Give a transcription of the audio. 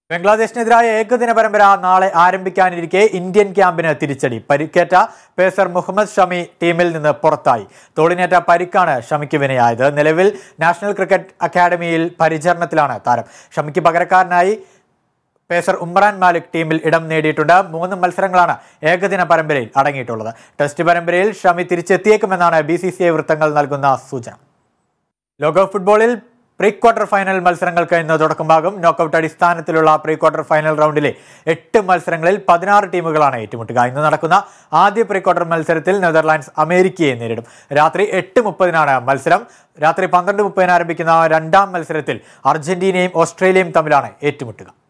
ബംഗ്ലാദേശിനെതിരായ ഏകദിന പരമ്പര നാളെ ആരംഭിക്കാനിരിക്കെ ഇന്ത്യൻ ക്യാമ്പിന് തിരിച്ചടി പരിക്കേറ്റ പേസർ മുഹമ്മദ് ഷമി ടീമിൽ നിന്ന് പുറത്തായി തോളിനേറ്റ പരിക്കാണ് ഷമിക്ക് വിനയായത് നിലവിൽ നാഷണൽ ക്രിക്കറ്റ് അക്കാദമിയിൽ പരിചരണത്തിലാണ് താരം ഷമിക്ക് പകരക്കാരനായി പേസർ ഉമ്രാൻ മാലിക് ടീമിൽ ഇടം നേടിയിട്ടുണ്ട് മൂന്ന് മത്സരങ്ങളാണ് ഏകദിന പരമ്പരയിൽ അടങ്ങിയിട്ടുള്ളത് ടെസ്റ്റ് പരമ്പരയിൽ ഷമി തിരിച്ചെത്തിയേക്കുമെന്നാണ് ബി സി സി ഐ വൃത്തങ്ങൾ നൽകുന്ന സൂചന ലോകകപ്പ് ഫുട്ബോളിൽ പ്രീ ക്വാർട്ടർ ഫൈനൽ മത്സരങ്ങൾക്ക് ഇന്ന് തുടക്കമാകും നോക്കൌട്ട് അടിസ്ഥാനത്തിലുള്ള പ്രീ ക്വാർട്ടർ ഫൈനൽ റൗണ്ടിലെ എട്ട് മത്സരങ്ങളിൽ പതിനാറ് ടീമുകളാണ് ഏറ്റുമുട്ടുക ഇന്ന് നടക്കുന്ന ആദ്യ പ്രീ ക്വാർട്ടർ മത്സരത്തിൽ നെതർലാൻഡ്സ് അമേരിക്കയെ നേരിടും രാത്രി എട്ട് മുപ്പതിനാണ് മത്സരം രാത്രി പന്ത്രണ്ട് മുപ്പതിന് ആരംഭിക്കുന്ന രണ്ടാം മത്സരത്തിൽ അർജന്റീനയും ഓസ്ട്രേലിയയും തമ്മിലാണ് ഏറ്റുമുട്ടുക